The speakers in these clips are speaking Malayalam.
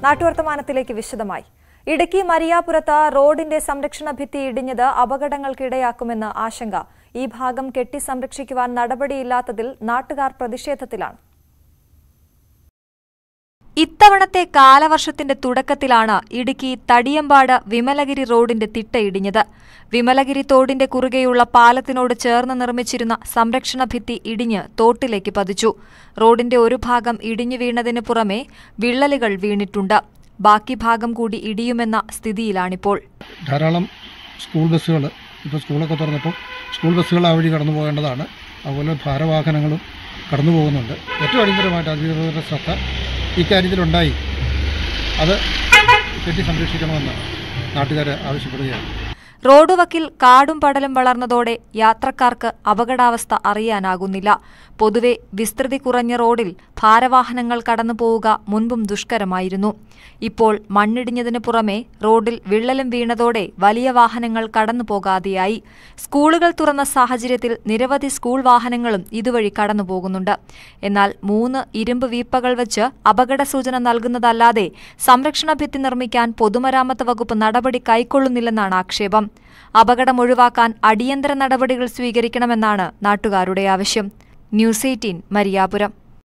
നാട്ടുവർത്തമാനത്തിലേക്ക് വിശദമായി ഇടുക്കി മരിയാപുരത്ത് റോഡിന്റെ സംരക്ഷണ ഭിത്തി ഇടിഞ്ഞത് അപകടങ്ങൾക്കിടയാക്കുമെന്ന് ആശങ്ക ഈ ഭാഗം കെട്ടി സംരക്ഷിക്കുവാൻ നടപടിയില്ലാത്തതിൽ നാട്ടുകാർ പ്രതിഷേധത്തിലാണ് ഇത്തവണത്തെ കാലവർഷത്തിന്റെ തുടക്കത്തിലാണ് ഇടുക്കി തടിയമ്പാട് വിമലഗിരി റോഡിന്റെ തിട്ട ഇടിഞ്ഞത് വിമലഗിരി തോടിന്റെ കുറുകെയുള്ള പാലത്തിനോട് ചേർന്ന് നിർമ്മിച്ചിരുന്ന സംരക്ഷണ ഭിത്തി ഇടിഞ്ഞ് തോട്ടിലേക്ക് പതിച്ചു റോഡിന്റെ ഒരു ഭാഗം ഇടിഞ്ഞു വീണതിന് പുറമെ വിള്ളലുകൾ വീണിട്ടുണ്ട് ബാക്കി ഭാഗം കൂടി ഇടിയുമെന്ന സ്ഥിതിയിലാണിപ്പോൾ ധാരാളം സ്കൂൾ ബസ്സുകൾ ഇപ്പോൾ സ്കൂളൊക്കെ തുറന്നപ്പോൾ സ്കൂൾ ബസ്സുകൾ ആ വഴി കടന്നു പോകേണ്ടതാണ് അതുപോലെ ഭാരവാഹനങ്ങളും കടന്നു പോകുന്നുണ്ട് ഏറ്റവും അടിയന്തരമായിട്ട് അധികൃതരുടെ ശ്രദ്ധ ഇക്കാര്യത്തിലുണ്ടായി അത് കെട്ടി സംരക്ഷിക്കണമെന്ന് നാട്ടുകാർ ആവശ്യപ്പെടുകയാണ് റോഡ് വക്കിൽ കാടും പടലും വളർന്നതോടെ യാത്രക്കാർക്ക് അപകടാവസ്ഥ അറിയാനാകുന്നില്ല പൊതുവെ വിസ്തൃതി കുറഞ്ഞ റോഡിൽ ഭാരവാഹനങ്ങൾ കടന്നു പോവുക മുൻപും ദുഷ്കരമായിരുന്നു ഇപ്പോൾ മണ്ണിടിഞ്ഞതിനു പുറമെ റോഡിൽ വിള്ളലും വീണതോടെ വലിയ വാഹനങ്ങൾ കടന്നു പോകാതെയായി സ്കൂളുകൾ തുറന്ന സാഹചര്യത്തിൽ നിരവധി സ്കൂൾ വാഹനങ്ങളും ഇതുവഴി കടന്നു പോകുന്നുണ്ട് എന്നാൽ മൂന്ന് ഇരുമ്പ് വീപ്പകൾ വെച്ച് അപകട സൂചന നൽകുന്നതല്ലാതെ സംരക്ഷണ ഭിത്തി നിർമ്മിക്കാൻ പൊതുമരാമത്ത് വകുപ്പ് നടപടി കൈക്കൊള്ളുന്നില്ലെന്നാണ് ആക്ഷേപം അപകടം ഒഴിവാക്കാൻ അടിയന്തര നടപടികൾ സ്വീകരിക്കണമെന്നാണ് നാട്ടുകാരുടെ ആവശ്യം ന്യൂസ് എയ്റ്റീൻ മരിയാപുരം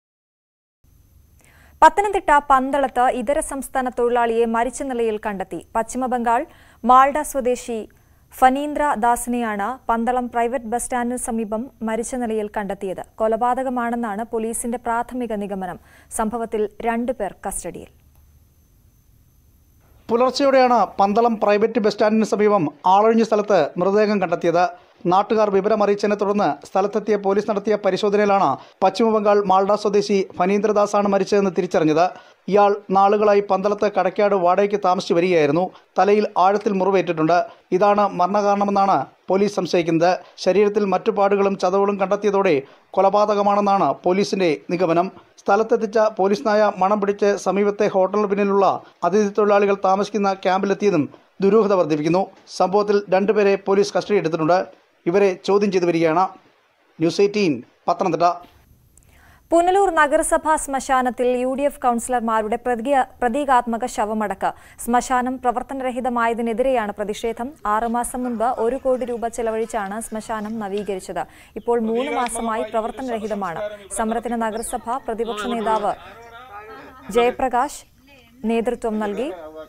പത്തനംതിട്ട പന്തളത്ത് ഇതര സംസ്ഥാന തൊഴിലാളിയെ മരിച്ച നിലയിൽ കണ്ടെത്തി പശ്ചിമബംഗാൾ മാൾഡ സ്വദേശി ഫനീന്ദ്ര ദാസിനെയാണ് പന്തളം പ്രൈവറ്റ് ബസ് സ്റ്റാൻഡിന് സമീപം മരിച്ച നിലയിൽ കണ്ടെത്തിയത് കൊലപാതകമാണെന്നാണ് പോലീസിന്റെ പ്രാഥമിക നിഗമനം സംഭവത്തിൽ രണ്ടുപേർ കസ്റ്റഡിയിൽ പുലർച്ചെയോടെയാണ് പന്തളം പ്രൈവറ്റ് ബസ് സ്റ്റാൻഡിന് സമീപം ആളൊഴിഞ്ഞ സ്ഥലത്ത് മൃതദേഹം കണ്ടെത്തിയത് നാട്ടുകാർ വിവരമറിയിച്ചതിനെ തുടർന്ന് സ്ഥലത്തെത്തിയ പോലീസ് നടത്തിയ പരിശോധനയിലാണ് പശ്ചിമബംഗാൾ മാൾഡ സ്വദേശി ഫനീന്ദ്രദാസാണ് മരിച്ചതെന്ന് തിരിച്ചറിഞ്ഞത് ഇയാൾ നാളുകളായി പന്തളത്ത് കടക്കാട് വാടകയ്ക്ക് താമസിച്ചു വരികയായിരുന്നു തലയിൽ ആഴത്തിൽ മുറിവേറ്റിട്ടുണ്ട് ഇതാണ് മരണകാരണമെന്നാണ് പോലീസ് സംശയിക്കുന്നത് ശരീരത്തിൽ മറ്റു പാടുകളും ചതവുകളും കണ്ടെത്തിയതോടെ കൊലപാതകമാണെന്നാണ് പോലീസിന്റെ നിഗമനം സ്ഥലത്തെത്തിച്ച പോലീസ് നായ മണം പിടിച്ച് സമീപത്തെ ഹോട്ടലിന് പിന്നിലുള്ള അതിഥി തൊഴിലാളികൾ താമസിക്കുന്ന ക്യാമ്പിലെത്തിയതും ദുരൂഹത വർദ്ധിപ്പിക്കുന്നു സംഭവത്തിൽ രണ്ടുപേരെ പോലീസ് കസ്റ്റഡി എടുത്തിട്ടുണ്ട് ഇവരെ ചോദ്യം ചെയ്തു വരികയാണ് ന്യൂസ് എയ്റ്റീൻ പത്തനംതിട്ട പുനലൂർ നഗരസഭാ ശ്മശാനത്തിൽ യു ഡി എഫ് കൌൺസിലർമാരുടെ പ്രതീക- പ്രതീകാത്മക ശവമടക്ക് ശ്മശാനം പ്രവർത്തനരഹിതമായതിനെതിരെയാണ് പ്രതിഷേധം ആറുമാസം മുൻപ് ഒരു കോടി രൂപ ചെലവഴിച്ചാണ് ശ്മശാനം നവീകരിച്ചത് ഇപ്പോൾ മൂന്ന് മാസമായി പ്രവർത്തനരഹിതമാണ് സമരത്തിന് നഗരസഭ പ്രതിപക്ഷ നേതാവ് ജയപ്രകാശ് നേതൃത്വം നൽകി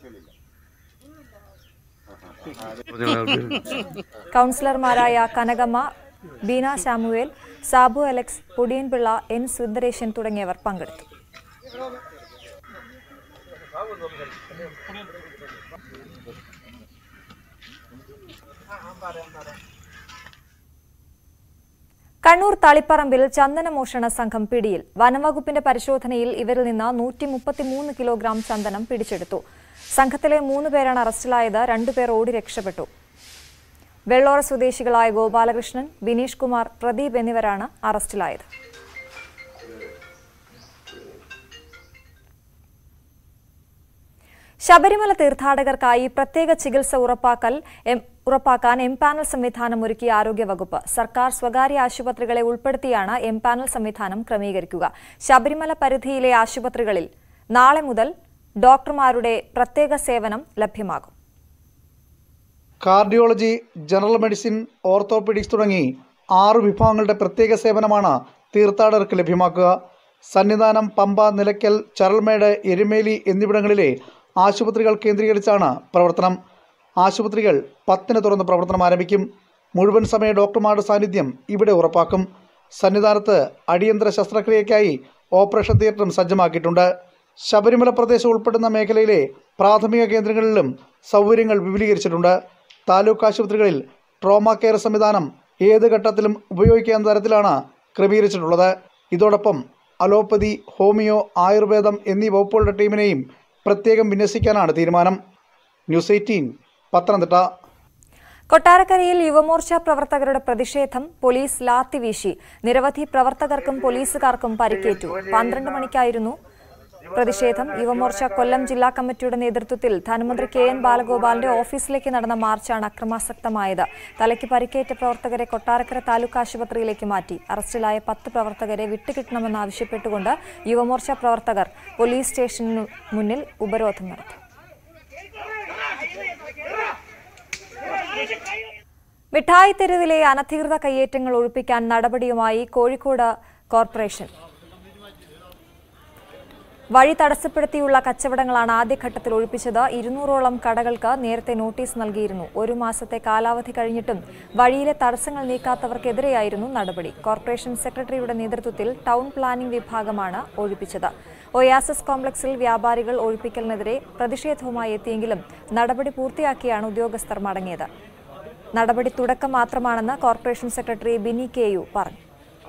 കൌൺസിലർമാരായ കനകമ്മ ബീന സാമുവേൽ സാബു അലക്സ് പൊടിയൻപിള്ള എൻ സുന്ദരേശൻ തുടങ്ങിയവർ പങ്കെടുത്തു കണ്ണൂർ തളിപ്പറമ്പിൽ ചന്ദനമോഷണ സംഘം പിടിയിൽ വനംവകുപ്പിന്റെ പരിശോധനയിൽ ഇവരിൽ നിന്ന് നൂറ്റി മുപ്പത്തിമൂന്ന് കിലോഗ്രാം ചന്ദനം പിടിച്ചെടുത്തു സംഘത്തിലെ മൂന്ന് പേരാണ് അറസ്റ്റിലായത് രണ്ടുപേർ ഓടി രക്ഷപ്പെട്ടു വെള്ളോറ സ്വദേശികളായ ഗോപാലകൃഷ്ണൻ ബിനീഷ് കുമാർ പ്രദീപ് എന്നിവരാണ് അറസ്റ്റിലായത് ശബരിമല തീർത്ഥാടകർക്കായി പ്രത്യേക ചികിത്സ ഉറപ്പാക്കൽ എം- ഉറപ്പാക്കാൻ എം പാനൽ സംവിധാനം ഒരുക്കിയ ആരോഗ്യവകുപ്പ് സർക്കാർ സ്വകാര്യ ആശുപത്രികളെ ഉൾപ്പെടുത്തിയാണ് എം പാനൽ സംവിധാനം ക്രമീകരിക്കുക ശബരിമല പരിധിയിലെ ആശുപത്രികളിൽ നാളെ മുതൽ ഡോക്ടർമാരുടെ പ്രത്യേക സേവനം ലഭ്യമാകും കാർഡിയോളജി ജനറൽ മെഡിസിൻ ഓർത്തോപീഡിക്സ് തുടങ്ങി ആറ് വിഭാഗങ്ങളുടെ പ്രത്യേക സേവനമാണ് തീർത്ഥാടകർക്ക് ലഭ്യമാക്കുക സന്നിധാനം പമ്പ നിലയ്ക്കൽ ചരൽമേട് എരുമേലി എന്നിവിടങ്ങളിലെ ആശുപത്രികൾ കേന്ദ്രീകരിച്ചാണ് പ്രവർത്തനം ആശുപത്രികൾ പത്തിന് തുറന്ന് പ്രവർത്തനം ആരംഭിക്കും മുഴുവൻ സമയ ഡോക്ടർമാരുടെ സാന്നിധ്യം ഇവിടെ ഉറപ്പാക്കും സന്നിധാനത്ത് അടിയന്തര ശസ്ത്രക്രിയയ്ക്കായി ഓപ്പറേഷൻ തിയേറ്ററും സജ്ജമാക്കിയിട്ടുണ്ട് ശബരിമല പ്രദേശം ഉൾപ്പെടുന്ന മേഖലയിലെ പ്രാഥമിക കേന്ദ്രങ്ങളിലും സൗകര്യങ്ങൾ വിപുലീകരിച്ചിട്ടുണ്ട് താലൂക്ക് ആശുപത്രികളിൽ ട്രോമ കെയർ സംവിധാനം ഏത് ഘട്ടത്തിലും ഉപയോഗിക്കാവുന്ന തരത്തിലാണ് ക്രമീകരിച്ചിട്ടുള്ളത് ഇതോടൊപ്പം അലോപ്പതി ഹോമിയോ ആയുർവേദം എന്നീ വകുപ്പുകളുടെ ടീമിനെയും പ്രത്യേകം വിന്യസിക്കാനാണ് തീരുമാനം ന്യൂസ് എയ്റ്റീൻ പത്തനംതിട്ട കൊട്ടാരക്കരയിൽ യുവമോർച്ച പ്രവർത്തകരുടെ പ്രതിഷേധം പോലീസ് ലാത്തി വീശി നിരവധി പ്രവർത്തകർക്കും പോലീസുകാർക്കും പരിക്കേറ്റു പന്ത്രണ്ട് മണിക്കായിരുന്നു പ്രതിഷേധം യുവമോർച്ച കൊല്ലം ജില്ലാ കമ്മിറ്റിയുടെ നേതൃത്വത്തിൽ ധനമന്ത്രി കെ എൻ ബാലഗോപാലിന്റെ ഓഫീസിലേക്ക് നടന്ന മാർച്ചാണ് അക്രമാസക്തമായത് തലയ്ക്ക് പരിക്കേറ്റ പ്രവർത്തകരെ കൊട്ടാരക്കര താലൂക്ക് ആശുപത്രിയിലേക്ക് മാറ്റി അറസ്റ്റിലായ പത്ത് പ്രവർത്തകരെ വിട്ടുകിട്ടണമെന്നാവശ്യപ്പെട്ടുകൊണ്ട് യുവമോർച്ച പ്രവർത്തകർ പോലീസ് സ്റ്റേഷനു മുന്നിൽ ഉപരോധം നടത്തി മിഠായി തെരുവിലെ അനധികൃത കയ്യേറ്റങ്ങൾ ഒഴിപ്പിക്കാൻ നടപടിയുമായി കോഴിക്കോട് കോർപ്പറേഷൻ വഴി തടസ്സപ്പെടുത്തിയുള്ള കച്ചവടങ്ങളാണ് ആദ്യഘട്ടത്തിൽ ഒഴിപ്പിച്ചത് ഇരുന്നൂറോളം കടകൾക്ക് നേരത്തെ നോട്ടീസ് നൽകിയിരുന്നു ഒരു മാസത്തെ കാലാവധി കഴിഞ്ഞിട്ടും വഴിയിലെ തടസ്സങ്ങൾ നീക്കാത്തവർക്കെതിരെയായിരുന്നു നടപടി കോർപ്പറേഷൻ സെക്രട്ടറിയുടെ നേതൃത്വത്തിൽ ടൗൺ പ്ലാനിംഗ് വിഭാഗമാണ് ഒഴിപ്പിച്ചത് ഒയാസിസ് കോംപ്ലക്സിൽ വ്യാപാരികൾ ഒഴിപ്പിക്കലിനെതിരെ പ്രതിഷേധവുമായി എത്തിയെങ്കിലും നടപടി പൂർത്തിയാക്കിയാണ് ഉദ്യോഗസ്ഥർ മടങ്ങിയത് നടപടി തുടക്കം മാത്രമാണെന്ന് corporation secretary Bini K U പറഞ്ഞു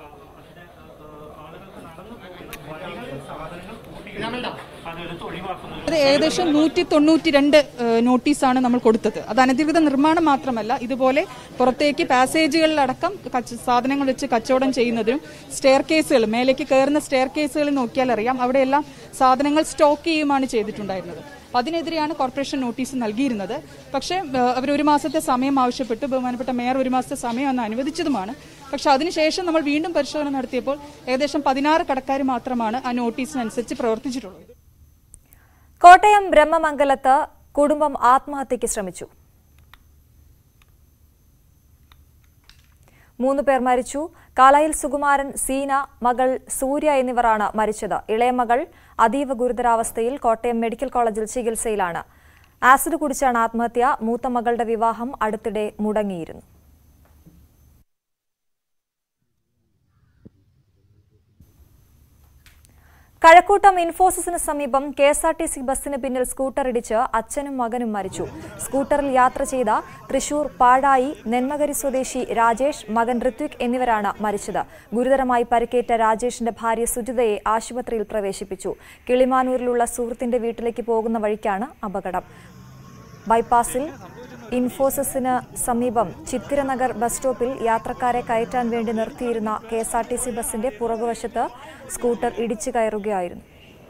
അത് ഏകദേശം നൂറ്റി തൊണ്ണൂറ്റി രണ്ട് നോട്ടീസാണ് നമ്മൾ കൊടുത്തത് അത് അനധികൃത നിർമ്മാണം മാത്രമല്ല ഇതുപോലെ പുറത്തേക്ക് പാസേജുകളിലടക്കം കച്ച- സാധനങ്ങൾ വെച്ച് കച്ചവടം ചെയ്യുന്നതിനും സ്റ്റെയർ കേസുകൾ മേലേക്ക് കയറുന്ന സ്റ്റെയർ കേസുകൾ നോക്കിയാൽ അറിയാം അവിടെയെല്ലാം സാധനങ്ങൾ സ്റ്റോക്ക് ചെയ്യുകയാണ് ചെയ്തിട്ടുണ്ടായിരുന്നത് അപ്പൊ അതിനെതിരെയാണ് കോർപ്പറേഷൻ നോട്ടീസ് നൽകിയിരുന്നത് പക്ഷേ അവർ ഒരു മാസത്തെ സമയം ആവശ്യപ്പെട്ടു ബഹുമാനപ്പെട്ട മേയർ ഒരു മാസത്തെ സമയം അന്ന് അനുവദിച്ചതുമാണ് പക്ഷെ അതിനുശേഷം നമ്മൾ വീണ്ടും പരിശോധന നടത്തിയപ്പോൾ ഏകദേശം പതിനാറ് കടക്കാർ മാത്രമാണ് ആ നോട്ടീസിനനുസരിച്ച് പ്രവർത്തിച്ചിട്ടുള്ളത് കോട്ടയം ബ്രഹ്മമംഗലത്ത് കുടുംബം ആത്മഹത്യയ്ക്ക് ശ്രമിച്ചു മൂന്ന് പേർ മരിച്ചു കാലയിൽ സുകുമാരൻ സീന മകൾ സൂര്യ എന്നിവരാണ് മരിച്ചത് ഇളയ മകൾ അതീവ ഗുരുതരാവസ്ഥയിൽ കോട്ടയം മെഡിക്കൽ കോളേജിൽ ചികിത്സയിലാണ് ആസിഡ് കുടിച്ചാണ് ആത്മഹത്യ മൂത്ത മകളുടെ വിവാഹം അടുത്തിടെ മുടങ്ങിയിരുന്നു കഴക്കൂട്ടം ഇൻഫോസിസിന് സമീപം K S R T C ബസ്സിന് പിന്നിൽ സ്കൂട്ടർ ഇടിച്ച് അച്ഛനും മകനും മരിച്ചു സ്കൂട്ടറിൽ യാത്ര ചെയ്ത തൃശൂർ പാടായി നെന്മകരി സ്വദേശി രാജേഷ് മകൻ ഋത്വിക് എന്നിവരാണ് മരിച്ചത് ഗുരുതരമായി പരിക്കേറ്റ രാജേഷിന്റെ ഭാര്യ സുജിതയെ ആശുപത്രിയിൽ പ്രവേശിപ്പിച്ചു കിളിമാനൂരിലുള്ള സുഹൃത്തിന്റെ വീട്ടിലേക്ക് പോകുന്ന വഴിക്കാണ് അപകടം ബൈപ്പാസിൽ ഇൻഫോസിസിന് സമീപം ചിത്തിരനഗർ ബസ് സ്റ്റോപ്പിൽ യാത്രക്കാരെ കയറ്റാൻ വേണ്ടി നിർത്തിയിരുന്ന K S R T C ബസിന്റെ പുറകുവശത്ത് സ്കൂട്ടർ ഇടിച്ചു കയറുകയായിരുന്നു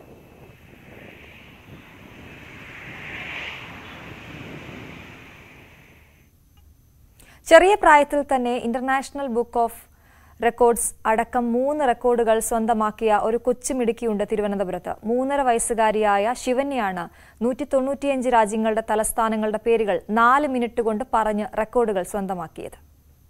ചെറിയ പ്രായത്തിൽ തന്നെ ഇന്റർനാഷണൽ ബുക്ക് ഓഫ് റെക്കോർഡ്സ് അടക്കം മൂന്ന് റെക്കോർഡുകൾ സ്വന്തമാക്കിയ ഒരു കൊച്ചുമിടുക്കിയുണ്ട് തിരുവനന്തപുരത്ത് മൂന്നര വയസ്സുകാരിയായ ശിവന്യാണ് നൂറ്റി തൊണ്ണൂറ്റിയഞ്ച് രാജ്യങ്ങളുടെ തലസ്ഥാനങ്ങളുടെ പേരുകൾ നാല് മിനിറ്റ് കൊണ്ട് പറഞ്ഞ് റെക്കോർഡുകൾ സ്വന്തമാക്കിയത്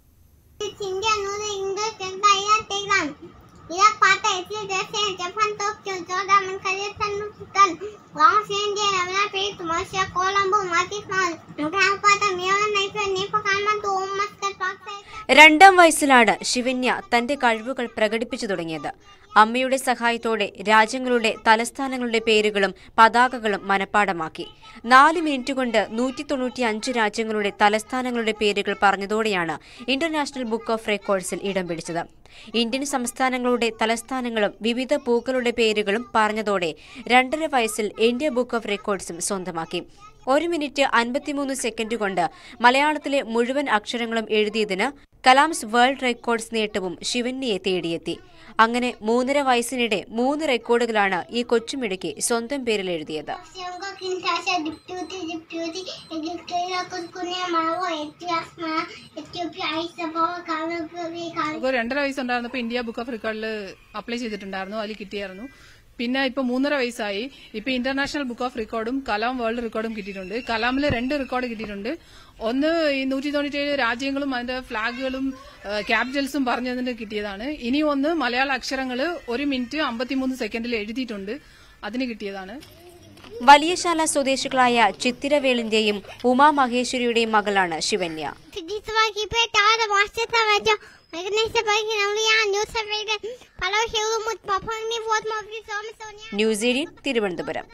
India knows English and Thailand Tehran. Iraq Pata Italy Russia Japan Tokyo Jordan Kazakhstan Pakistan Laos India Lebanon Peru Malaysia Colombo Maldives Grand Pata Myanmar Nepal Nepal Kathmandu Muscat Pakistan രണ്ടാം വയസ്സിലാണ് ശിവന്യ തന്റെ കഴിവുകൾ പ്രകടിപ്പിച്ചു തുടങ്ങിയത് അമ്മയുടെ സഹായത്തോടെ രാജ്യങ്ങളുടെ തലസ്ഥാനങ്ങളുടെ പേരുകളും പതാകകളും മനഃപ്പാടമാക്കി നാല് മിനിറ്റ് കൊണ്ട് നൂറ്റി തൊണ്ണൂറ്റി അഞ്ച് രാജ്യങ്ങളുടെ തലസ്ഥാനങ്ങളുടെ പേരുകൾ പറഞ്ഞതോടെയാണ് ഇന്റർനാഷണൽ ബുക്ക് ഓഫ് റെക്കോർഡ്സിൽ ഇടം പിടിച്ചത് ഇന്ത്യൻ സംസ്ഥാനങ്ങളുടെ തലസ്ഥാനങ്ങളും വിവിധ പൂക്കളുടെ പേരുകളും പറഞ്ഞതോടെ രണ്ടര വയസ്സിൽ ഇന്ത്യ ബുക്ക് ഓഫ് റെക്കോർഡ്സും സ്വന്തമാക്കി ഒരു മിനിറ്റ് അൻപത്തിമൂന്ന് സെക്കൻഡ് കൊണ്ട് മലയാളത്തിലെ മുഴുവൻ അക്ഷരങ്ങളും എഴുതിയതിന് കലാംസ് വേൾഡ് റെക്കോർഡ്സ് നേട്ടവും ശിവന്യയെ തേടിയെത്തി അങ്ങനെ മൂന്നര വയസ്സിനിടെ മൂന്ന് റെക്കോർഡുകളാണ് ഈ കൊച്ചുമിടുക്കി സ്വന്തം പേരിൽ എഴുതിയത് Siyangga Kinshasa Deputy Deputy Eritrea Kukunia Mawa Ethiopia Ethiopia Aisababa Karabi നമുക്ക് രണ്ടര വയസ്സുണ്ടായിരുന്നപ്പോൾ ഇന്ത്യ ബുക്ക് ഓഫ് റെക്കോർഡിൽ അപ്ലൈ ചെയ്തിട്ടുണ്ടായിരുന്നു അതിൽ കിട്ടിയായിരുന്നു പിന്നെ ഇപ്പൊ മൂന്നര വയസ്സായി ഇപ്പൊ ഇന്റർനാഷണൽ ബുക്ക് ഓഫ് റെക്കോർഡും കലാം വേൾഡ് റെക്കോർഡും കിട്ടിയിട്ടുണ്ട് കലാമിൽ രണ്ട് റെക്കോർഡ് കിട്ടിയിട്ടുണ്ട് ഒന്ന് ഈ നൂറ്റി തൊണ്ണൂറ്റേഴ് രാജ്യങ്ങളും അതിന്റെ ഫ്ളാഗുകളും ക്യാപിറ്റൽസും പറഞ്ഞതിന് കിട്ടിയതാണ് ഇനി ഒന്ന് മലയാള അക്ഷരങ്ങൾ ഒരു മിനിറ്റ് അമ്പത്തിമൂന്ന് സെക്കൻഡിൽ എഴുതിയിട്ടുണ്ട് അതിന് കിട്ടിയതാണ് വലിയശാല സ്വദേശികളായ ചിത്തിരവേളിന്റെയും ഉമാ മഹേശ്വരിയുടെയും മകളാണ് Shivanya Fidiswaki Petada Washita Raja Magnesium Bakin Aulia News Survey Palo Hilumut Papani What Mobile Sonia news eighteen Thiruvananthapuram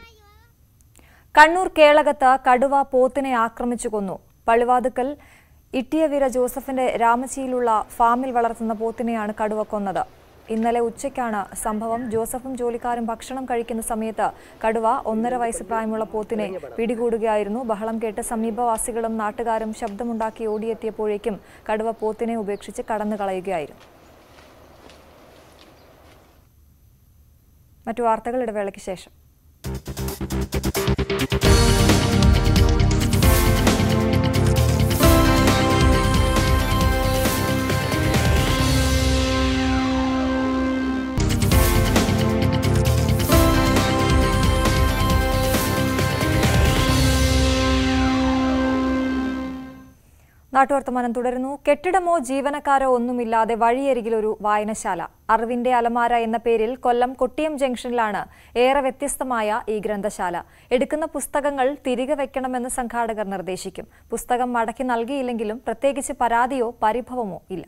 Kannur കേളകത്ത് കടുവ പോത്തിനെ ആക്രമിച്ചു കൊന്നു പള്ളിവാതുക്കൽ ഇട്ടിയവീര ജോസഫിന്റെ രാമച്ചിയിലുള്ള ഫാമിൽ വളർത്തുന്ന പോത്തിനെയാണ് കടുവ കൊന്നത് ഇന്നലെ ഉച്ചയ്ക്കാണ് സംഭവം ജോസഫും ജോലിക്കാരും ഭക്ഷണം കഴിക്കുന്ന സമയത്ത് കടുവ ഒന്നര വയസ്സ് പ്രായമുള്ള പോത്തിനെ പിടികൂടുകയായിരുന്നു ബഹളം കേട്ട് സമീപവാസികളും നാട്ടുകാരും ശബ്ദമുണ്ടാക്കി ഓടിയെത്തിയപ്പോഴേക്കും കടുവ പോത്തിനെ ഉപേക്ഷിച്ച് കടന്നു കളയുകയായിരുന്നു മറ്റു വാർത്തകൾ ഇടവേളയ്ക്ക് ശേഷം നാട്ടുവർത്തമാനം തുടരുന്നു കെട്ടിടമോ ജീവനക്കാരോ ഒന്നുമില്ലാതെ വഴിയരികിലൊരു വായനശാല അറിവിന്റെ അലമാര എന്ന പേരിൽ കൊല്ലം കൊട്ടിയം ജംഗ്ഷനിലാണ് ഏറെ വ്യത്യസ്തമായ ഈ ഗ്രന്ഥശാല എടുക്കുന്ന പുസ്തകങ്ങൾ തിരികെ വെക്കണമെന്ന് സംഘാടകർ നിർദ്ദേശിക്കും പുസ്തകം മടക്കി നൽകിയില്ലെങ്കിലും പ്രത്യേകിച്ച് പരാതിയോ പരിഭവമോ ഇല്ല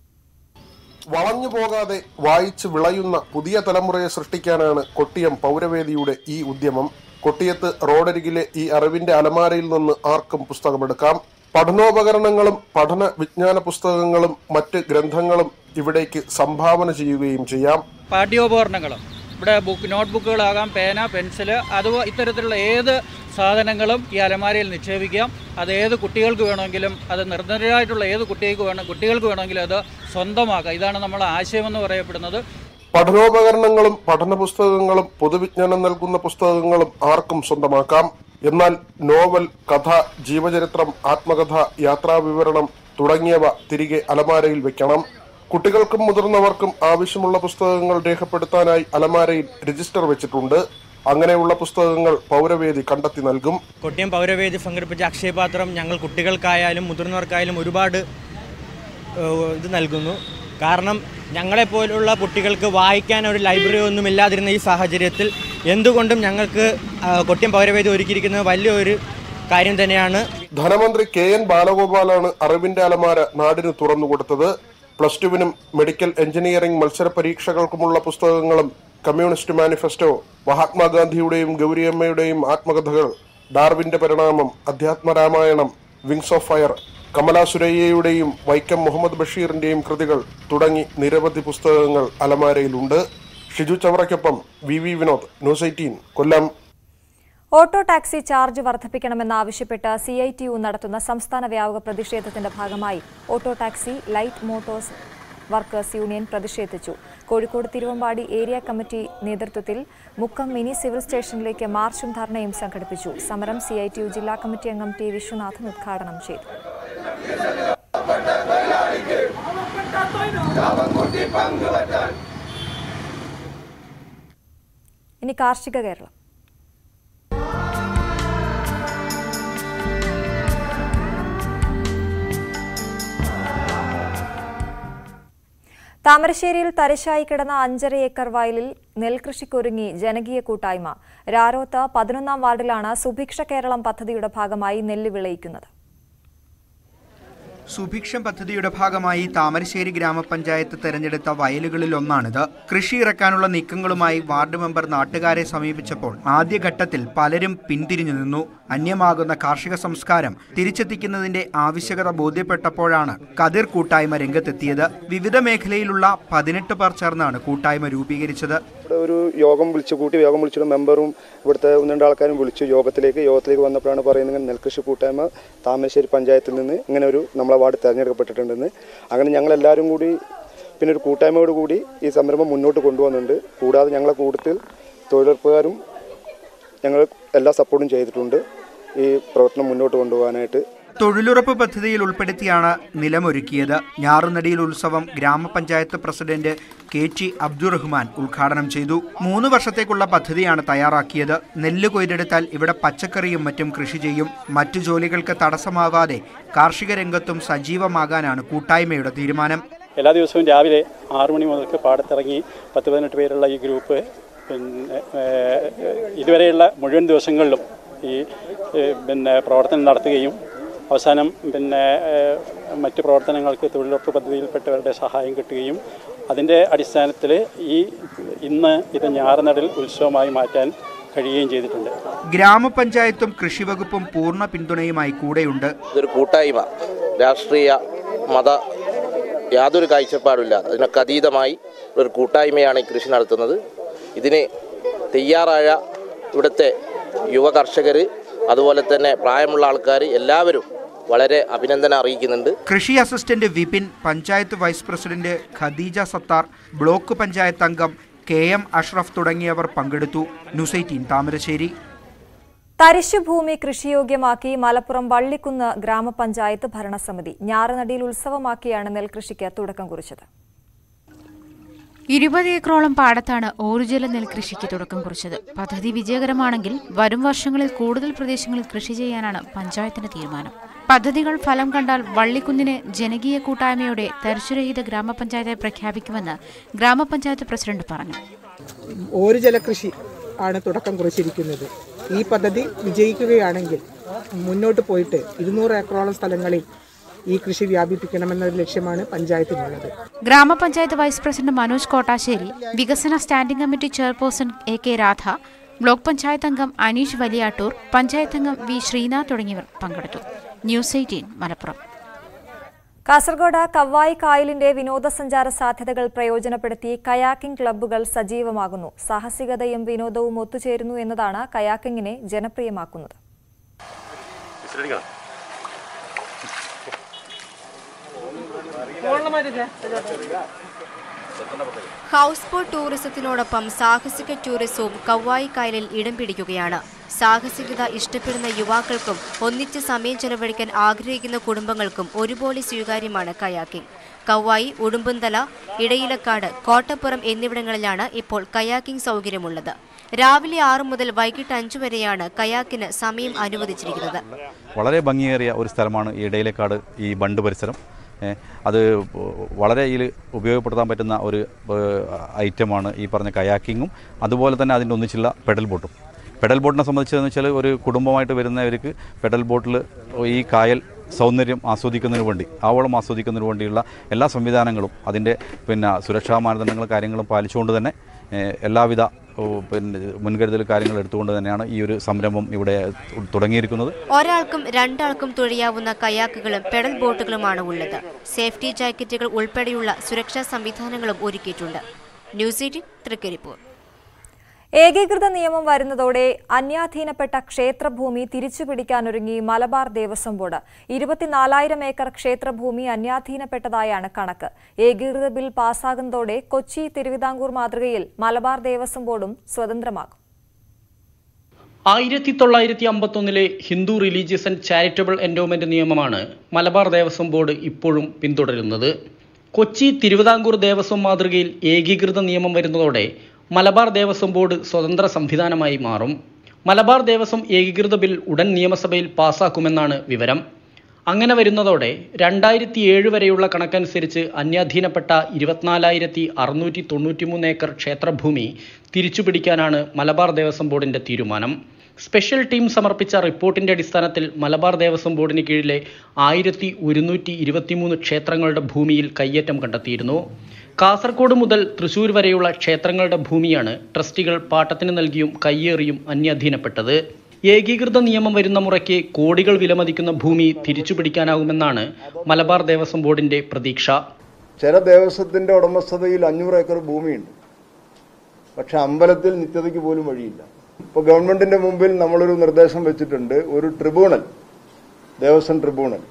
വളഞ്ഞു പോകാതെ വായിച്ച് വിളയുന്ന പുതിയ തലമുറയെ സൃഷ്ടിക്കാനാണ് കൊട്ടിയം പൗരവേദിയുടെ ഈ ഉദ്യമം കൊട്ടിയത്ത് റോഡരികിലെ ഈ അറിവിന്റെ അലമാരയിൽ നിന്ന് ആർക്കും പുസ്തകമെടുക്കാം പഠനോപകരണങ്ങളും പഠന വിജ്ഞാന പുസ്തകങ്ങളും മറ്റ് ഗ്രന്ഥങ്ങളും ഇവിടേക്ക് സംഭാവന ചെയ്യുകയും ചെയ്യാം പാഠ്യോപകരണങ്ങളും ഇവിടെ ബുക്ക് നോട്ട് ബുക്കുകളാകാം പേന പെൻസില് അത് ഇത്തരത്തിലുള്ള ഏത് സാധനങ്ങളും ഈ അലമാരയിൽ നിക്ഷേപിക്കാം അത് ഏത് കുട്ടികൾക്ക് വേണമെങ്കിലും അത് നിർദ്ധനരായിട്ടുള്ള ഏത് കുട്ടികൾക്ക് വേണം കുട്ടികൾക്ക് വേണമെങ്കിലും അത് സ്വന്തമാക്കാം ഇതാണ് നമ്മളെ ആശയമെന്ന് പറയപ്പെടുന്നത് പഠനോപകരണങ്ങളും പഠന പുസ്തകങ്ങളും പൊതുവിജ്ഞാനം നൽകുന്ന പുസ്തകങ്ങളും ആർക്കും സ്വന്തമാക്കാം എന്നാൽ നോവൽ കഥ ജീവചരിത്രം ആത്മകഥ യാത്രാവിവരണം തുടങ്ങിയവ തിരികെ അലമാരയിൽ വെക്കണം കുട്ടികൾക്കും മുതിർന്നവർക്കും ആവശ്യമുള്ള പുസ്തകങ്ങൾ രേഖപ്പെടുത്താനായി അലമാരയിൽ രജിസ്റ്റർ വെച്ചിട്ടുണ്ട് അങ്ങനെയുള്ള പുസ്തകങ്ങൾ പൗരവേദി കണ്ടെത്തി നൽകും കൊട്ടിയം പൗരവേദി സംഘടിപ്പിച്ച അക്ഷയപാത്രം ഞങ്ങൾ കുട്ടികൾക്കായാലും മുതിർന്നവർക്കായാലും ഒരുപാട് ഏഹ്, ഇത് നൽകുന്നു കാരണം ഞങ്ങളെപ്പോലുള്ള കുട്ടികൾക്ക് വായിക്കാൻ ഒരു ലൈബ്രറി ഒന്നും ഇല്ലാതിരുന്ന ഈ സാഹചര്യത്തിൽ എന്തുകൊണ്ടും ഞങ്ങൾക്ക് ആ, കൊട്ടിയം പൗരവേദി ഒരുക്കിയിരിക്കുന്നത് വലിയൊരു കാര്യം തന്നെയാണ് ധനമന്ത്രി കെ എൻ ബാലഗോപാലാണ് അറിവിന്റെ അലമാര നാടിന് തുറന്നുകൊടുത്തത് പ്ലസ് ടുവിനും മെഡിക്കൽ എഞ്ചിനീയറിംഗ് മത്സര പരീക്ഷകൾക്കുമുള്ള പുസ്തകങ്ങളും കമ്മ്യൂണിസ്റ്റ് മാനിഫെസ്റ്റോ മഹാത്മാഗാന്ധിയുടെയും ഗൗരിയമ്മയുടെയും ആത്മകഥകൾ ഡാർവിന്റെ പരിണാമം അധ്യാത്മരാമായണം വിങ്സ് ഓഫ് ഫയർ കമല സുരയ്യയുടെയും വൈക്കം മുഹമ്മദ് ബഷീറിന്റെയും കൃതികൾ തുടങ്ങി നിരവധി പുസ്തകങ്ങൾ അലമാരയിലുണ്ട് ഷിജു ചവറയ്ക്കൊപ്പം V V Vinod news eighteen Kollam auto taxi charge വർദ്ധിപ്പിക്കണമെന്നാവശ്യപ്പെട്ട് സി ഐ ടി യു നടത്തുന്ന സംസ്ഥാന വ്യാപക പ്രതിഷേധത്തിന്റെ ഭാഗമായി auto taxi light motors workers union പ്രതിഷേധിച്ചു കോഴിക്കോട് തിരുവമ്പാടി ഏരിയ കമ്മിറ്റി നേതൃത്വത്തിൽ മുക്കം മിനി സിവിൽ സ്റ്റേഷനിലേക്ക് മാർച്ചും ധർണയും സംഘടിപ്പിച്ചു സമരം സി ഐ ടി യു ജില്ലാ കമ്മിറ്റി അംഗം ടി വിശ്വനാഥൻ ഉദ്ഘാടനം ചെയ്തു ഇനി കാർഷിക കേരളം താമരശ്ശേരിയിൽ തരിശായി കിടന്ന അഞ്ചര ഏക്കർ വയലിൽ നെൽകൃഷിക്കൊരുങ്ങി ജനകീയ കൂട്ടായ്മ രാരോത്ത് പതിനൊന്നാം വാർഡിലാണ് സുഭിക്ഷ കേരളം പദ്ധതിയുടെ ഭാഗമായി നെല്ല് വിളയിക്കുന്നത് സുഭിക്ഷം പദ്ധതിയുടെ ഭാഗമായി താമരശ്ശേരി ഗ്രാമപഞ്ചായത്ത് തെരഞ്ഞെടുത്ത വയലുകളിൽ ഒന്നാണിത് കൃഷി ഇറക്കാനുള്ള നീക്കങ്ങളുമായി വാർഡ് മെമ്പർ നാട്ടുകാരെ സമീപിച്ചപ്പോൾ ആദ്യഘട്ടത്തിൽ പലരും പിന്തിരിഞ്ഞു നിന്നു അന്യമാകുന്ന കാർഷിക സംസ്കാരം തിരിച്ചെത്തിക്കുന്നതിന്റെ ആവശ്യകത ബോധ്യപ്പെട്ടപ്പോഴാണ് കതിർ കൂട്ടായ്മ രംഗത്തെത്തിയത് വിവിധ മേഖലയിലുള്ള പതിനെട്ട് പേർ ചേർന്നാണ് കൂട്ടായ്മ രൂപീകരിച്ചത് ഇവിടെ ഒരു യോഗം വിളിച്ചു കൂട്ടി യോഗം വിളിച്ചിട്ട് മെമ്പറും ഇവിടുത്തെ ഒന്ന് രണ്ട് ആൾക്കാരും വിളിച്ചു യോഗത്തിലേക്ക് യോഗത്തിലേക്ക് വന്നപ്പോഴാണ് പറയുന്നത് ഇങ്ങനെ നെൽകൃഷി കൂട്ടായ്മ താമരശ്ശേരി പഞ്ചായത്തിൽ നിന്ന് ഇങ്ങനെ ഒരു നമ്മളെ വാർഡ് തിരഞ്ഞെടുക്കപ്പെട്ടിട്ടുണ്ടെന്ന് അങ്ങനെ ഞങ്ങൾ എല്ലാവരും കൂടി പിന്നെ ഒരു കൂട്ടായ്മയോട് കൂടി ഈ സംരംഭം മുന്നോട്ട് കൊണ്ടുവന്നുണ്ട് കൂടാതെ ഞങ്ങളെ കൂട്ടത്തിൽ തൊഴിലുറപ്പുകാരും ഞങ്ങൾ എല്ലാ സപ്പോർട്ടും ചെയ്തിട്ടുണ്ട് ഈ പ്രവർത്തനം മുന്നോട്ട് കൊണ്ടുപോകാനായിട്ട് തൊഴിലുറപ്പ് പദ്ധതിയിൽ ഉൾപ്പെടുത്തിയാണ് നിലമൊരുക്കിയത് ഞാറുനടിയിൽ ഉത്സവം ഗ്രാമപഞ്ചായത്ത് പ്രസിഡന്റ് കെ ടി അബ്ദുറഹ്മാൻ ഉദ്ഘാടനം ചെയ്തു മൂന്ന് വർഷത്തേക്കുള്ള പദ്ധതിയാണ് തയ്യാറാക്കിയത് നെല്ല് കൊയ്തെടുത്താൽ ഇവിടെ പച്ചക്കറിയും മറ്റും കൃഷി ചെയ്യും മറ്റു ജോലികൾക്ക് തടസ്സമാവാതെ കാർഷിക രംഗത്തും സജീവമാകാനാണ് കൂട്ടായ്മയുടെ തീരുമാനം എല്ലാ ദിവസവും രാവിലെ ആറു മണി മുതൽക്ക് പാടത്തിറങ്ങി പത്ത് പതിനെട്ട് പേരുള്ള ഈ ഗ്രൂപ്പ് പിന്നെ ഏഹ്, ഇതുവരെയുള്ള മുഴുവൻ ദിവസങ്ങളിലും ഈ ഏഹ്, പിന്നെ പ്രവർത്തനം നടത്തുകയും അവസാനം പിന്നെ ഏഹ്, മറ്റ് പ്രവർത്തനങ്ങൾക്ക് തൊഴിലുറപ്പ് പദ്ധതിയിൽപ്പെട്ടവരുടെ സഹായം കിട്ടുകയും അതിൻ്റെ അടിസ്ഥാനത്തിൽ ഈ ഇന്ന് ഇത് ഞാറുനടൽ ഉത്സവമായി മാറ്റാൻ കഴിയുകയും ചെയ്തിട്ടുണ്ട് ഗ്രാമപഞ്ചായത്തും കൃഷിവകുപ്പും പൂർണ്ണ പിന്തുണയുമായി കൂടെയുണ്ട് ഇതൊരു കൂട്ടായ്മ രാഷ്ട്രീയ മത യാതൊരു കാഴ്ചപ്പാടുമില്ലാതെ അതിനൊക്കെ അതീതമായി ഒരു കൂട്ടായ്മയാണ് ഈ കൃഷി നടത്തുന്നത് ഇതിന് തയ്യാറായ ഇവിടുത്തെ യുവ കർഷകർ അതുപോലെ തന്നെ പ്രായമുള്ള ആൾക്കാർ എല്ലാവരും വളരെ അഭിനന്ദനം അറിയിക്കുന്നുണ്ട് കൃഷി assistant Vipin panchayat vice president Khadeeja Sathar block panchayat അംഗം കെ എം അഷ്റഫ് തുടങ്ങിയവർ പങ്കെടുത്തു ന്യൂസ് എയ്റ്റീൻ താമരശ്ശേരി തരിശുഭൂമി കൃഷിയോഗ്യമാക്കി മലപ്പുറം വള്ളിക്കുന്ന് ഗ്രാമപഞ്ചായത്ത് ഭരണസമിതി ഞാറുനടിയിൽ ഉത്സവമാക്കിയാണ് നെൽകൃഷിക്ക് തുടക്കം കുറിച്ചത് ഇരുപത് ഏക്കറോളം പാടത്താണ് ഓരുജല നെൽകൃഷിക്ക് തുടക്കം കുറിച്ചത് പദ്ധതി വിജയകരമാണെങ്കിൽ വരും വർഷങ്ങളിൽ കൂടുതൽ പ്രദേശങ്ങളിൽ കൃഷി ചെയ്യാനാണ് പഞ്ചായത്തിന്റെ തീരുമാനം പദ്ധതികൾ ഫലം കണ്ടാൽ വള്ളിക്കുന്നിന് ജനകീയ കൂട്ടായ്മയോടെ തരിശുരഹിത ഗ്രാമപഞ്ചായത്തായി പ്രഖ്യാപിക്കുമെന്ന് ഗ്രാമപഞ്ചായത്ത് പ്രസിഡന്റ് പറഞ്ഞു ഒരു ജലകൃഷി ആണ് തുടക്കം കുറിച്ചിരിക്കുന്നത് ഈ പദ്ധതി വിജയിക്കുകയാണെങ്കിൽ മുന്നോട്ട് പോയിട്ട് ഇരുന്നൂറ് ഏക്കറോളം സ്ഥലങ്ങളിൽ ഈ കൃഷി വ്യാപിപ്പിക്കണമെന്ന ഒരു ലക്ഷ്യമാണ് പഞ്ചായത്തിനുള്ളത് ഗ്രാമപഞ്ചായത്ത് വൈസ് പ്രസിഡന്റ് മനോജ് കോട്ടാശ്ശേരി വികസന standing committee chairperson A K Radha block panchayat അംഗം അനീഷ് വലിയാട്ടൂർ പഞ്ചായത്ത് അംഗം വി ശ്രീനാഥ് തുടങ്ങിയവർ പങ്കെടുത്തു ന്യൂസ് എയ്റ്റീൻ മലപ്പുറം കാസർഗോഡ് കവായി കായലിന്റെ വിനോദസഞ്ചാര സാധ്യതകൾ പ്രയോജനപ്പെടുത്തി കയാക്കിംഗ് ക്ലബ്ബുകൾ സജീവമാകുന്നു സാഹസികതയും വിനോദവും ഒത്തുചേരുന്നു എന്നതാണ് കയാക്കിങ്ങിനെ ജനപ്രിയമാക്കുന്നത് ഹൗസ് ബോട്ട് ടൂറിസത്തിനോടൊപ്പം സാഹസിക ടൂറിസവും കവായി കായലിൽ ഇടം പിടിക്കുകയാണ് സാഹസികത ഇഷ്ടപ്പെടുന്ന യുവാക്കൾക്കും ഒന്നിച്ച് സമയം ചെലവഴിക്കാൻ ആഗ്രഹിക്കുന്ന കുടുംബങ്ങൾക്കും ഒരുപോലെ സ്വീകാര്യമാണ് കയാക്കിംഗ് കവായി ഉടുമ്പുന്തല ഇടയിലക്കാട് കോട്ടപ്പുറം എന്നിവിടങ്ങളിലാണ് ഇപ്പോൾ കയാക്കിംഗ് സൗകര്യമുള്ളത് രാവിലെ ആറു മുതൽ വൈകിട്ട് അഞ്ചു വരെയാണ് കയാക്കിന് സമയം അനുവദിച്ചിരിക്കുന്നത് വളരെ ഭംഗിയേറിയ ഒരു സ്ഥലമാണ് ഈ ഇടയിലേക്കാട് ഈ ബണ്ട് പരിസരം ഏ, അത് വളരെ ഇതിൽ ഉപയോഗപ്പെടുത്താൻ പറ്റുന്ന ഒരു ഏഹ്, ഐറ്റമാണ് ഈ പറഞ്ഞ കയാക്കിങ്ങും അതുപോലെ തന്നെ അതിൻ്റെ ഒന്നിച്ചുള്ള പെഡൽ ബോട്ടും പെഡൽ ബോട്ടിനെ സംബന്ധിച്ചതെന്ന് വെച്ചാൽ ഒരു കുടുംബമായിട്ട് വരുന്നവർക്ക് പെഡൽ ബോട്ടിൽ ഈ കായൽ സൗന്ദര്യം ആസ്വദിക്കുന്നതിന് വേണ്ടി ആവോളം ആസ്വദിക്കുന്നതിന് വേണ്ടിയുള്ള എല്ലാ സംവിധാനങ്ങളും അതിൻ്റെ പിന്നെ സുരക്ഷാ മാനദണ്ഡങ്ങളും കാര്യങ്ങളും പാലിച്ചുകൊണ്ട് തന്നെ ഏഹ്, എല്ലാവിധ ഓ, പിന്നെ മുൻകരുതൽ കാര്യങ്ങൾ എടുത്തുകൊണ്ട് തന്നെയാണ് ഈ ഒരു സംരംഭം ഇവിടെ തുടങ്ങിയിരിക്കുന്നത് ഒരാൾക്കും രണ്ടാൾക്കും തുഴയാവുന്ന കയാക്കുകളും പെഡൽ ബോട്ടുകളുമാണ് ഉള്ളത് സേഫ്റ്റി ജാക്കറ്റുകൾ ഉൾപ്പെടെയുള്ള സുരക്ഷാ സംവിധാനങ്ങളും ഒരുക്കിയിട്ടുണ്ട് ന്യൂസ് എയ്റ്റീൻ തൃക്കരിപ്പൂർ ഏകീകൃത നിയമം വരുന്നതോടെ അന്യാധീനപ്പെട്ട ക്ഷേത്രഭൂമി തിരിച്ചുപിടിക്കാനൊരുങ്ങി മലബാർ ദേവസ്വം ബോർഡ് ഇരുപത്തിനാലായിരം ഏക്കർ ക്ഷേത്രഭൂമി അന്യാധീനപ്പെട്ടതായാണ് കണക്ക് ഏകീകൃത ബിൽ പാസ്സാകുന്നതോടെ കൊച്ചി തിരുവിതാംകൂർ മാതൃകയിൽ മലബാർ ദേവസ്വം ബോർഡും സ്വതന്ത്രമാകും ആയിരത്തി തൊള്ളായിരത്തി അമ്പത്തൊന്നിലെ Hindu religious and charitable endowment നിയമമാണ് മലബാർ ദേവസ്വം ബോർഡ് ഇപ്പോഴും പിന്തുടരുന്നത് കൊച്ചി തിരുവിതാംകൂർ ദേവസ്വം മാതൃകയിൽ ഏകീകൃത നിയമം വരുന്നതോടെ മലബാർ ദേവസ്വം ബോർഡ് സ്വതന്ത്ര സംവിധാനമായി മാറും മലബാർ ദേവസ്വം ഏകീകൃത ബിൽ ഉടൻ നിയമസഭയിൽ പാസാക്കുമെന്നാണ് വിവരം അങ്ങനെ വരുന്നതോടെ രണ്ടായിരത്തി ഏഴ് വരെയുള്ള കണക്കനുസരിച്ച് അന്യാധീനപ്പെട്ട ഇരുപത്തിനാലായിരത്തി അറുന്നൂറ്റി തൊണ്ണൂറ്റിമൂന്ന് ഏക്കർ ക്ഷേത്രഭൂമി തിരിച്ചുപിടിക്കാനാണ് മലബാർ ദേവസ്വം ബോർഡിന്റെ തീരുമാനം സ്പെഷ്യൽ ടീം സമർപ്പിച്ച റിപ്പോർട്ടിന്റെ അടിസ്ഥാനത്തിൽ മലബാർ ദേവസ്വം ബോർഡിന് കീഴിലെ ആയിരത്തി ഒരുന്നൂറ്റി ഇരുപത്തിമൂന്ന് ക്ഷേത്രങ്ങളുടെ ഭൂമിയിൽ കയ്യേറ്റം കണ്ടെത്തിയിരുന്നു കാസർഗോഡ് മുതൽ തൃശൂർ വരെയുള്ള ക്ഷേത്രങ്ങളുടെ ഭൂമിയാണ് ട്രസ്റ്റികൾ പാട്ടത്തിന് നൽകിയും കയ്യേറിയും അന്യാധീനപ്പെട്ടത് ഏകീകൃത നിയമം വരുന്ന മുറയ്ക്ക് കോടികൾ വിലമതിക്കുന്ന ഭൂമി തിരിച്ചുപിടിക്കാനാകുമെന്നാണ് മലബാർ ദേവസ്വം ബോർഡിന്റെ പ്രതീക്ഷ ചില ദേവസ്വത്തിന്റെ ഉടമസ്ഥതയിൽ അഞ്ഞൂറ് ഏക്കർ ഭൂമിയുണ്ട് പക്ഷെ അമ്പലത്തിൽ നിത്യതയ്ക്ക് പോലും വഴിയില്ല ഇപ്പോൾ ഗവൺമെന്റിന്റെ മുമ്പിൽ നമ്മളൊരു നിർദ്ദേശം വെച്ചിട്ടുണ്ട് ഒരു ട്രിബ്യൂണൽ ദേവസ്വം ട്രിബ്യൂണൽ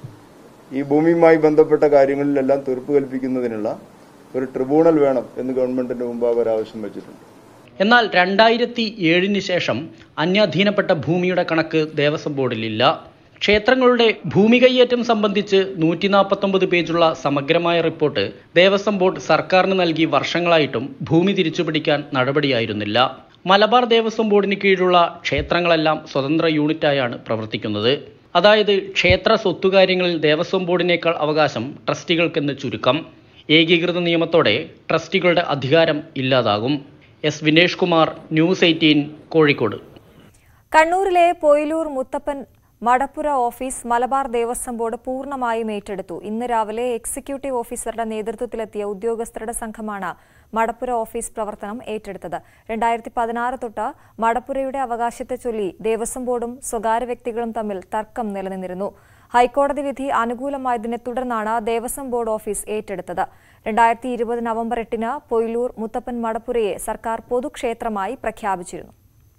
ഈ ഭൂമിയുമായി ബന്ധപ്പെട്ട കാര്യങ്ങളിലെല്ലാം തീർപ്പ് കൽപ്പിക്കുന്നതിനുള്ള ഒരു ട്രിബ്യൂണൽ വേണം എന്ന് ഗവൺമെന്റിന്റെ മുമ്പാകെ ഒരു ആവശ്യം വെച്ചിട്ടുണ്ട് എന്നാൽ രണ്ടായിരത്തി ഏഴിന് ശേഷം അന്യാധീനപ്പെട്ട ഭൂമിയുടെ കണക്ക് ദേവസ്വം ബോർഡിലില്ല ക്ഷേത്രങ്ങളുടെ ഭൂമി കയ്യേറ്റം സംബന്ധിച്ച് നൂറ്റി നാൽപ്പത്തൊമ്പത് പേജുള്ള സമഗ്രമായ റിപ്പോർട്ട് ദേവസ്വം ബോർഡ് സർക്കാരിന് നൽകി വർഷങ്ങളായിട്ടും ഭൂമി തിരിച്ചുപിടിക്കാൻ നടപടിയായിരുന്നില്ല മലബാർ ദേവസ്വം ബോർഡിന് കീഴിലുള്ള ക്ഷേത്രങ്ങളെല്ലാം സ്വതന്ത്ര യൂണിറ്റായാണ് പ്രവർത്തിക്കുന്നത് അതായത് ക്ഷേത്ര സ്വത്തുകാര്യങ്ങളിൽ ദേവസ്വം ബോർഡിനേക്കാൾ അവകാശം ട്രസ്റ്റികൾക്കെന്ന് ചുരുക്കം ഏകീകൃത നിയമത്തോടെ ട്രസ്റ്റികളുടെ അധികാരം ഇല്ലാതാകും S Vinesh Kumar news eighteen Kozhikode കണ്ണൂരിലെ പൊയിലൂർ മുത്തപ്പൻ മടപ്പുര ഓഫീസ് മലബാർ ദേവസ്വം ബോർഡ് പൂർണ്ണമായും ഏറ്റെടുത്തു ഇന്ന് രാവിലെ എക്സിക്യൂട്ടീവ് ഓഫീസറുടെ നേതൃത്വത്തിലെത്തിയ ഉദ്യോഗസ്ഥരുടെ സംഘമാണ് മടപ്പുര ഓഫീസ് പ്രവർത്തനം ഏറ്റെടുത്തത് രണ്ടായിരത്തി പതിനാറ് തൊട്ട് മടപ്പുരയുടെ അവകാശത്തെ ചൊല്ലി ദേവസ്വം ബോർഡും സ്വകാര്യ വ്യക്തികളും തമ്മിൽ തർക്കം നിലനിന്നിരുന്നു ഹൈക്കോടതി വിധി അനുകൂലമായതിനെ തുടർന്നാണ് ദേവസ്വം ബോർഡ് ഓഫീസ് ഏറ്റെടുത്തത് രണ്ടായിരത്തി ഇരുപത് നവംബർ എട്ടിന് പൊയിലൂർ മുത്തപ്പൻ മടപ്പുരയെ സർക്കാർ പൊതുക്ഷേത്രമായി പ്രഖ്യാപിച്ചിരുന്നു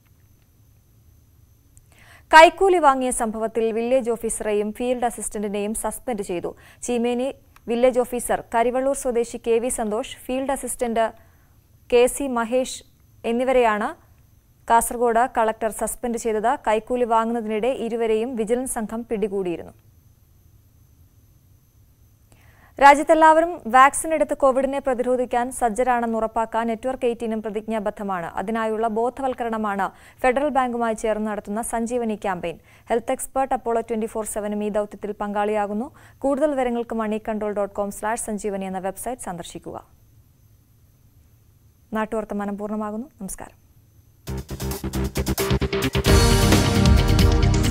കൈക്കൂലി വാങ്ങിയ സംഭവത്തിൽ വില്ലേജ് ഓഫീസറെയും ഫീൽഡ് അസിസ്റ്റന്റിനെയും സസ്പെൻഡ് ചെയ്തു ചീമേനി വില്ലേജ് ഓഫീസർ കരിവള്ളൂർ സ്വദേശി K V Santhosh field assistant K C Mahesh എന്നിവരെയാണ് കാസർഗോഡ് കളക്ടർ സസ്പെൻഡ് ചെയ്തത് കൈക്കൂലി വാങ്ങുന്നതിനിടെ ഇരുവരെയും വിജിലൻസ് സംഘം പിടികൂടിയിരുന്നു രാജ്യത്തെല്ലാവരും വാക്സിൻ എടുത്ത് കോവിഡിനെ പ്രതിരോധിക്കാൻ സജ്ജരാണെന്ന് ഉറപ്പാക്കാൻ നെറ്റ്വർക്ക് എയ്റ്റീനും പ്രതിജ്ഞാബദ്ധമാണ് അതിനായുള്ള ബോധവൽക്കരണമാണ് ഫെഡറൽ ബാങ്കുമായി ചേർന്ന് നടത്തുന്ന Sanjeevani campaign health expert Apollo twenty four സെവനും ഈ ദൌത്യത്തിൽ പങ്കാളിയാകുന്നു കൂടുതൽ വിവരങ്ങൾക്ക് money control dot com slash Sanjeevani എന്ന വെബ്സൈറ്റ് സന്ദർശിക്കുക നാട്ടുവർത്തമാനം പൂർണ്ണമാകുന്നു നമസ്കാരം